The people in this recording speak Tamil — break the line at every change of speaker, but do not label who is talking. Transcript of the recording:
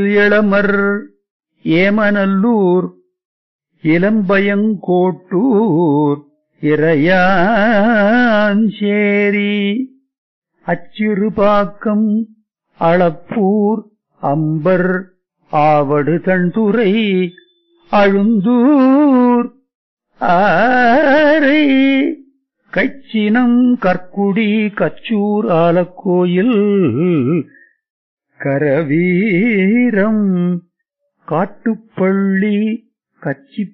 இளமர் ஏமநல்லூர் இளம்பயங்கோட்டூர் இறையாஞ்சேரி அச்சிறுபாக்கம் அளப்பூர் அம்பர் ஆவடு தண்துறை அழுந்தூர் ஆரை கச்சினம் கற்குடி கச்சூர் ஆலக்கோயில் கரவீரம் காட்டுப்பள்ளி கச்சி